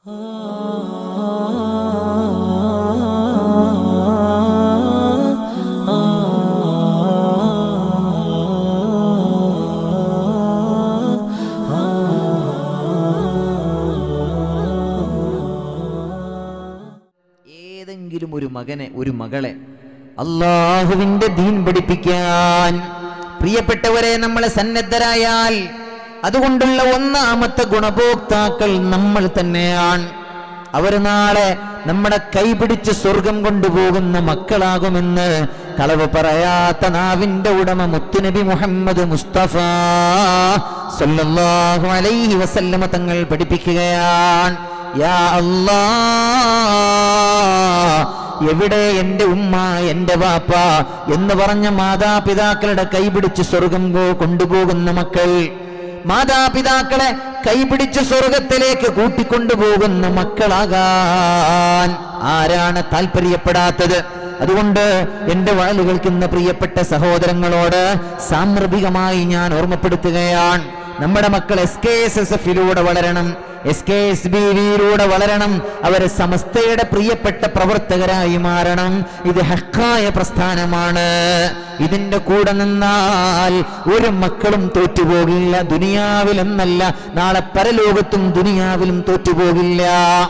ഏതെങ്കിലും ഒരു മകനെ ഒരു മകളെ അള്ളാഹുവിന്റെ ദീൻ പഠിപ്പിക്കാൻ പ്രിയപ്പെട്ടവരെ നമ്മളെ സന്നദ്ധരായാൽ അതുകൊണ്ടുള്ള ഒന്നാമത്തെ ഗുണഭോക്താക്കൾ നമ്മൾ തന്നെയാണ് അവർ നാളെ നമ്മുടെ കൈപിടിച്ച് സ്വർഗം കൊണ്ടുപോകുന്ന മക്കളാകുമെന്ന് കളവ് പറയാത്ത നാവിന്റെ ഉടമ മുത്തുനബി മുഹമ്മദ് മുസ്തഫ സല്ലല്ലാഹു അലൈഹി വസല്ലമ തങ്ങൾ പഠിപ്പിക്കുകയാണ് യാ അല്ലാ എവിടെ എന്റെ ഉമ്മ എന്റെ വാപ്പ എന്ന് പറഞ്ഞ മാതാപിതാക്കളുടെ കൈപിടിച്ച് സ്വർഗം കൊ- കൊണ്ടുപോകുന്ന മക്കൾ മാതാപിതാക്കളെ കൈപിടിച്ച് സ്വർഗത്തിലേക്ക് കൂട്ടിക്കൊണ്ടുപോകുന്ന മക്കളാകാൻ ആരാണ് താല്പര്യപ്പെടാത്തത് അതുകൊണ്ട് എന്റെ വാല് കേൾക്കുന്ന പ്രിയപ്പെട്ട സഹോദരങ്ങളോട് സാന്ദർഭികമായി ഞാൻ ഓർമ്മപ്പെടുത്തുകയാണ് നമ്മുടെ മക്കൾ എസ് കെ എസ് എസ് എഫിലൂടെ വളരണം എസ് കെ എസ് ബി വിയിലൂടെ വളരണം അവരെ സമസ്തയുടെ പ്രിയപ്പെട്ട പ്രവർത്തകരായി മാറണം ഇത് ഹക്കായ പ്രസ്ഥാനമാണ് ഇതിന്റെ കൂടെ നിന്നാൽ ഒരു മക്കളും തോറ്റുപോകില്ല ദുനിയാവിൽ എന്നല്ല നാളെ പരലോകത്തും ദുനിയാവിലും തോറ്റുപോകില്ല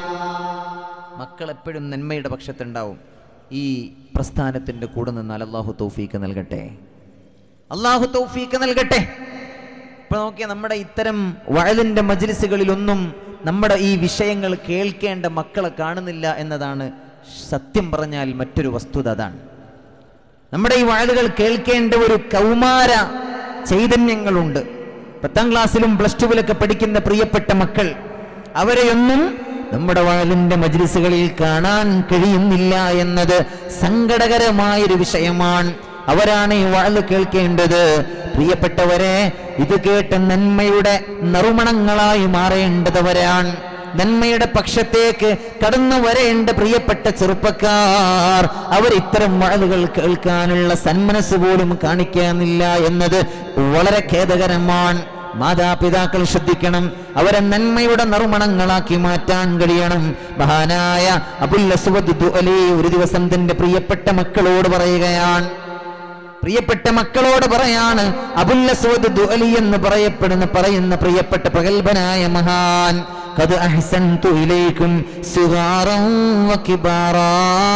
മക്കൾ എപ്പോഴും നന്മയുടെ പക്ഷത്തുണ്ടാവും ഈ പ്രസ്ഥാനത്തിന്റെ കൂടെ നിന്നാൽ അള്ളാഹു തൗഫീക്ക് നൽകട്ടെ അള്ളാഹു തൗഫീക്ക് നൽകട്ടെ ഇപ്പൊ നോക്കിയാൽ നമ്മുടെ ഇത്തരം വയലിന്റെ മജ്ലിസുകളിലൊന്നും നമ്മുടെ ഈ വിഷയങ്ങൾ കേൾക്കേണ്ട മക്കളെ കാണുന്നില്ല എന്നതാണ് സത്യം പറഞ്ഞാൽ മറ്റൊരു വസ്തുത അതാണ് നമ്മുടെ ഈ വയലുകൾ കേൾക്കേണ്ട ഒരു കൗമാര ചൈതന്യങ്ങളുണ്ട് പത്താം ക്ലാസ്സിലും പ്ലസ് ടുവിലൊക്കെ പഠിക്കുന്ന പ്രിയപ്പെട്ട മക്കൾ അവരെയൊന്നും നമ്മുടെ വയലിന്റെ മജ്ലിസുകളിൽ കാണാൻ കഴിയുന്നില്ല എന്നത് സങ്കടകരമായൊരു വിഷയമാണ് അവരാണ് ഈ വാഴ് കേൾക്കേണ്ടത് പ്രിയപ്പെട്ടവരെ ഇത് കേട്ട നന്മയുടെ നറുമണങ്ങളായി മാറേണ്ടതവരാണ് നന്മയുടെ പക്ഷത്തേക്ക് കടന്നു വരേണ്ട പ്രിയപ്പെട്ട ചെറുപ്പക്കാർ അവർ ഇത്തരം വാഴുകൾ കേൾക്കാനുള്ള സന്മനസ് പോലും കാണിക്കാനില്ല എന്നത് വളരെ ഖേദകരമാണ് മാതാപിതാക്കൾ ശ്രദ്ധിക്കണം അവരെ നന്മയുടെ നറുമണങ്ങളാക്കി മാറ്റാൻ കഴിയണം മഹാനായ അബുൽ അസ്വദ് ദുഅലി ഒരു ദിവസം തന്റെ പ്രിയപ്പെട്ട മക്കളോട് പറയുകയാണ് പ്രിയപ്പെട്ട മക്കളോട് പറയാണ് അബുൽ അസ്വദ് ദുഅലി എന്ന് പറയപ്പെടുന്ന പറയുന്ന പ്രിയപ്പെട്ട പ്രഗത്ഭനായ മഹാൻ قد أحسنت إليكم صغارا وكبارا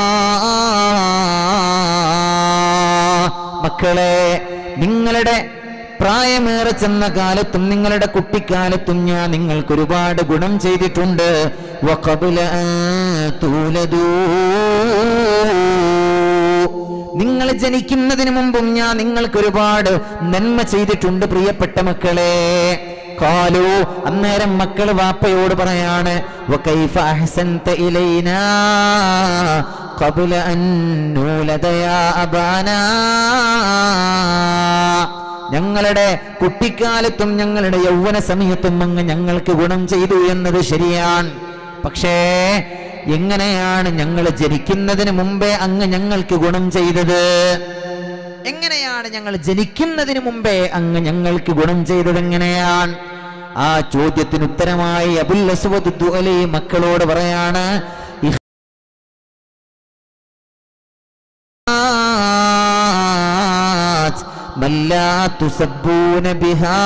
മക്കളെ നിങ്ങളുടെ പ്രായമേറെ ചെന്ന കാലത്തും നിങ്ങളുടെ കുട്ടിക്കാലത്തും ഞാൻ നിങ്ങൾക്ക് ഒരുപാട് ഗുണം ചെയ്തിട്ടുണ്ട് വഖബുല അൻ തൂലദൂ. നിങ്ങൾ ജനിക്കുന്നതിന് മുമ്പും ഞാൻ നിങ്ങൾക്ക് ഒരുപാട് നന്മ ചെയ്തിട്ടുണ്ട് പ്രിയപ്പെട്ട മക്കളെ കാലു അന്നേരം മക്കൾ വാപ്പയോട് പറയാണ് വകൈഫ അഹ്സൻത ഇലൈനാ ഖബല അൻ നൂലദ യാ അബാനാ ഞങ്ങളുടെ കുട്ടിക്കാലത്തും ഞങ്ങളുടെ യൗവന സമയത്തും അങ്ങ് ഞങ്ങൾക്ക് ഗുണം ചെയ്തു എന്നത് ശരിയാണ് പക്ഷേ എങ്ങനെയാണ് ഞങ്ങൾ ജനിക്കുന്നതിന് മുമ്പേ അങ്ങ് ഞങ്ങൾക്ക് ഗുണം ചെയ്തത് എങ്ങനെയാണ് ഞങ്ങൾ ജനിക്കുന്നതിന് മുമ്പേ അങ്ങ് ഞങ്ങൾക്ക് ഗുണം ചെയ്തത് എങ്ങനെയാണ് ആ ചോദ്യത്തിന് ഉത്തരമായി അബുൽ അസ്വദ് ദുഅലി മക്കളോട് പറയാണ് الصالحات من لا تسبون بها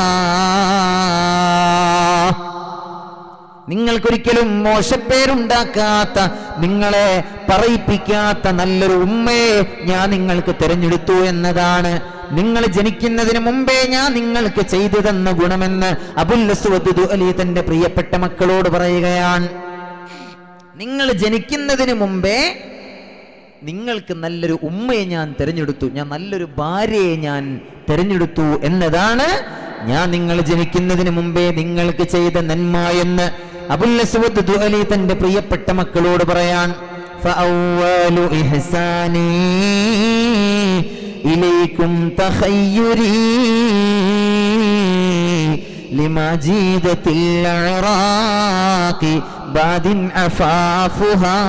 നിങ്ങൾക്കൊരിക്കലും മോശപ്പേരുണ്ടാക്കാത്ത നിങ്ങളെ പറയിപ്പിക്കാത്ത നല്ലൊരു ഉമ്മയെ ഞാൻ നിങ്ങൾക്ക് തിരഞ്ഞെടുത്തു എന്നതാണ് നിങ്ങൾ ജനിക്കുന്നതിന് മുമ്പേ ഞാൻ നിങ്ങൾക്ക് ചെയ്തു തന്ന ഗുണമെന്ന് അബുൽ അസ്വദ് അലി തന്റെ പ്രിയപ്പെട്ട മക്കളോട് പറയുകയാണ് നിങ്ങൾ ജനിക്കുന്നതിന് മുമ്പേ നിങ്ങൾക്ക് നല്ലൊരു ഉമ്മയെ ഞാൻ തിരഞ്ഞെടുത്തു ഞാൻ നല്ലൊരു ഭാര്യയെ ഞാൻ തിരഞ്ഞെടുത്തു എന്നതാണ് ഞാൻ നിങ്ങൾ ജനിക്കുന്നതിന് മുമ്പേ നിങ്ങൾക്ക് ചെയ്ത നന്മ എന്ന് അബുൽ അസ്വദ് ദുഅലി തന്റെ പ്രിയപ്പെട്ട മക്കളോട് പറയാൻ فأول إحساني إليكم تخيري لمجيدة العراق بعد عفافها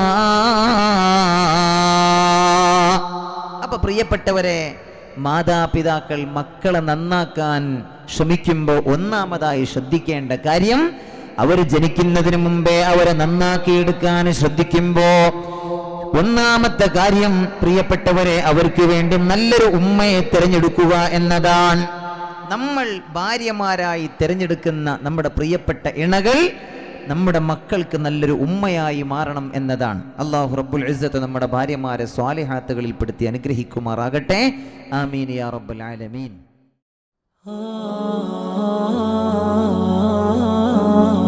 അപ്പൊ പ്രിയപ്പെട്ടവരെ മാതാപിതാക്കൾ മക്കളെ നന്നാക്കാൻ ശ്രമിക്കുമ്പോൾ ഒന്നാമതായി ശ്രദ്ധിക്കേണ്ട കാര്യം അവർ ജനിക്കുന്നതിന് മുമ്പേ അവരെ നന്നാക്കിയെടുക്കാൻ ശ്രദ്ധിക്കുമ്പോ ഒന്നാമത്തെ കാര്യം പ്രിയപ്പെട്ടവരെ അവർക്ക് വേണ്ടി നല്ലൊരു ഉമ്മയെ തിരഞ്ഞെടുക്കുക എന്നതാണ് നമ്മൾ ഭാര്യമാരായി തിരഞ്ഞെടുക്കുന്ന നമ്മുടെ പ്രിയപ്പെട്ട ഇണകൾ നമ്മുടെ മക്കൾക്ക് നല്ലൊരു ഉമ്മയായി മാറണം എന്നതാണ് അള്ളാഹു റബ്ബുൽ ഇസ്സത്ത് നമ്മുടെ ഭാര്യമാരെ സ്വാലിഹാത്തുകളിൽ പെടുത്തി അനുഗ്രഹിക്കുമാറാകട്ടെ ആമീൻ യാ റബ്ബുൽ ആലമീൻ ah